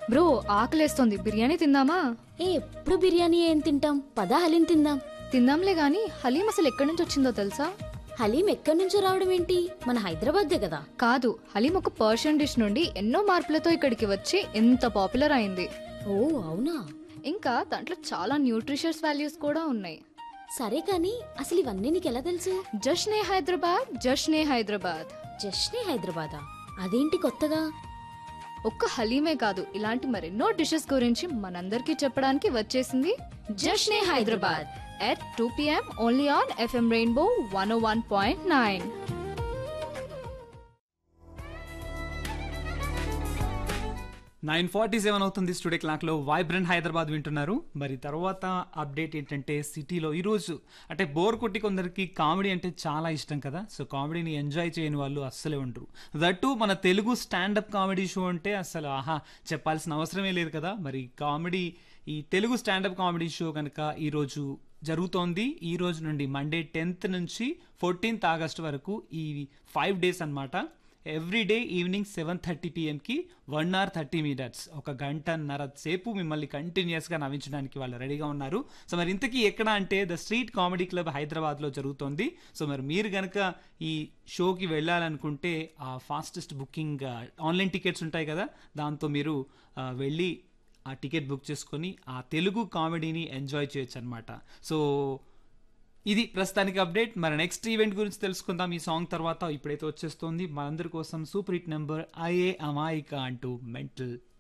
bro ఆకలేస్తోంది biryani తిందామా ఏ ఎప్పుడు బిర్యానీ ఏం తింటాం పదా హలీం తిందాం తిందాంలే గాని హలీం అసలు ఎక్కడి నుంచి వచ్చిందో తెలుసా హలీం ఎక్కడి నుంచో రావడం ఏంటి మన హైదరాబాద్దే కదా కాదు హలీం ఒక పర్షియన్ డిష్ నుండి ఎన్నో మార్పులతో ఇక్కడికి వచ్చి ఎంత పాపులర్ అయింది ఓ అవునా ఇంకా దాంట్లో చాలా న్యూట్రిషియస్ వాల్యూస్ కూడా ఉన్నాయి సరే కానీ అసలు ఇవన్నీ నీకు ఎలా తెలుసు జష్నే హైదరాబాద్ జష్నే హైదరాబాద్ జస్ట్నే హైదరాబాదా అదేంటి కొత్తగా ఒక్క హలీమే కాదు ఇలాంటి మరెన్నో డిషెస్ గురించి మనందరికీ చెప్పడానికి వచ్చేసింది Jashne Hyderabad at two PM only on FM rainbow one one point nine nine forty seven అవుతుంది స్టూడియో క్లాక్లో వైబ్రెంట్ హైదరాబాద్ వింటున్నారు మరి తర్వాత అప్డేట్ ఏంటంటే సిటీలో ఈరోజు అంటే బోర్ కొట్టి కొందరికి కామెడీ అంటే చాలా ఇష్టం కదా సో కామెడీని ఎంజాయ్ చేయని వాళ్ళు అస్సలే ఉండరు దట్టు మన తెలుగు స్టాండప్ కామెడీ షో అంటే అసలు ఆహా చెప్పాల్సిన అవసరమే లేదు కదా మరి కామెడీ ఈ తెలుగు స్టాండప్ కామెడీ షో కనుక ఈరోజు జరుగుతోంది ఈ రోజు నుండి మండే టెన్త్ నుంచి ఫోర్టీన్త్ ఆగస్ట్ వరకు ఈ ఫైవ్ డేస్ అన్నమాట every day evening seven thirty పిఎంకి వన్ అవర్ థర్టీ మినిట్స్ ఒక గంటన్నర సేపు మిమ్మల్ని కంటిన్యూస్గా నవ్వించడానికి వాళ్ళు రెడీగా ఉన్నారు సో మరి ఇంతకీ ఎక్కడ అంటే ద స్ట్రీట్ కామెడీ క్లబ్ హైదరాబాద్లో జరుగుతోంది సో మరి మీరు కనుక ఈ షోకి వెళ్ళాలనుకుంటే ఆ ఫాస్టెస్ట్ బుకింగ్ ఆన్లైన్ టికెట్స్ ఉంటాయి కదా దాంతో మీరు ఆ, వెళ్ళి ఆ టికెట్ బుక్ చేసుకొని ఆ తెలుగు కామెడీని ఎంజాయ్ చేయొచ్చు అనమాట సో ఇది ప్రస్తుతానికి అప్డేట్ మరి నెక్స్ట్ ఈవెంట్ గురించి తెలుసుకుందాం ఈ సాంగ్ తర్వాత ఇప్పుడైతే వచ్చేస్తుంది మనందరి కోసం సూపర్ హిట్ నెంబర్ ఐఏ అమాయిక అంటూ మెంటల్